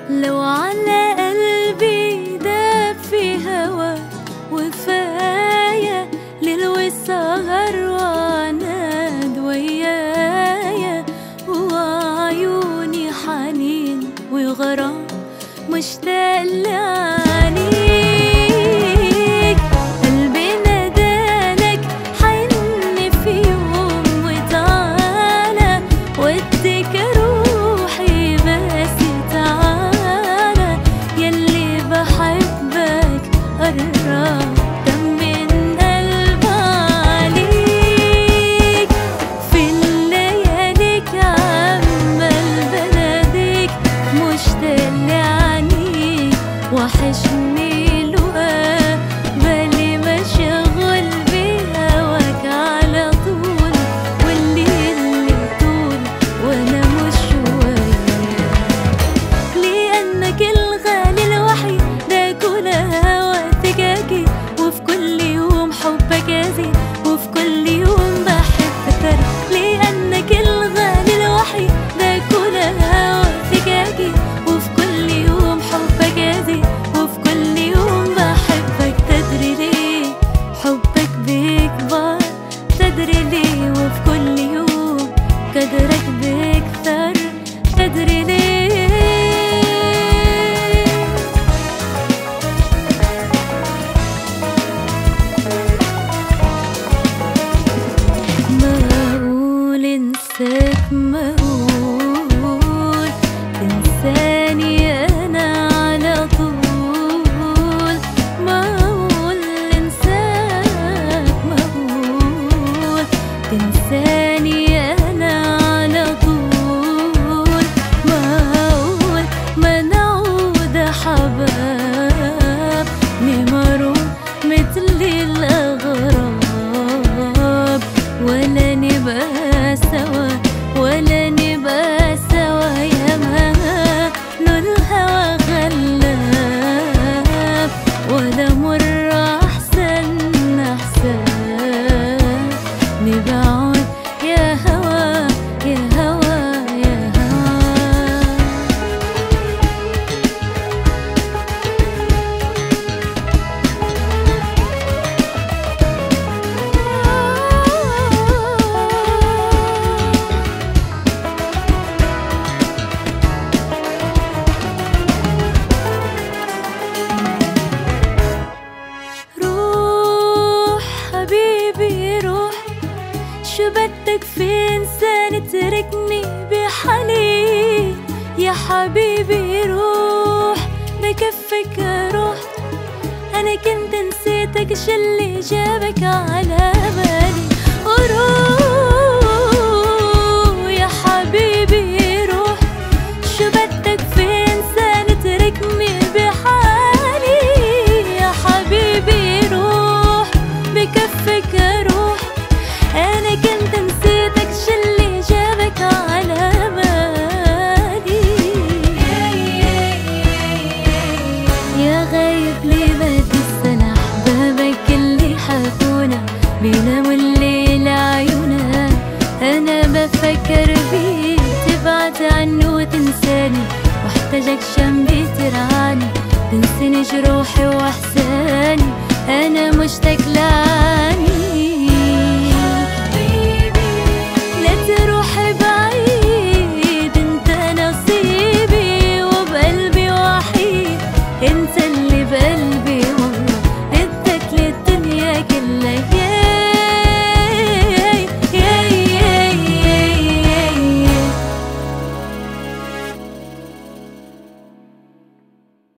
لو على قلبي داب في هوا وفايا ليل وسهر وعناد ويايا وعيوني حنين وغرام مشتاق لعنيك قلبي نادالك حن في يوم وتعالى وديك روحي بس تعالى يلي بحبك قرب طمن قلب عليك في اللياليك عمال بناديك مشتاق لعنيك وحشني لقاك بالي مشغول بهواك على طول والليل اللي طول وانا مش وياك لأنك الغالي الوحيد ده كل هواك أكيد وفي كل يوم حبك يزيد وفي كل يوم بحبك لأنك الغالي الوحيد ده كل هواك أكيد وفي كل يوم حبك يزيد وفي كل يوم بحبك تدري ليه حبك بيكبر تدري ليه وفي كل يوم قدرك بيكثر تدري ليه معقول انساك معقول تنساني انا على طول معقول انساك معقول تنساني انا على طول معقول ما نعود حباب نمروا مثل الاغراب ولا نبقى سوا ولا نبقى سوا يا ما له الهوى غلاب ولا مرة أحسن أحسن نبعد يا هوا يا هوا يا هوا روح حبيبي روح شو بدك في انسان تركني بحالي يا حبيبي روح بكفك روح انا كنت نسيتك شلي جابك على بالي وروح يا حبيبي روح شو بدك في انسان تركني بحالي يا حبيبي روح بكفك روح انا كنت نسيتك شلي جابك على بالي يا غايب لي بدي السنة احبابك اللي حبونا بيناموا الليل عيونا انا بفكر بيك تبعد عني وتنساني واحتاجك جنبي ترعاني تنسيني جروحي واحزاني انا مشتاق لعنيك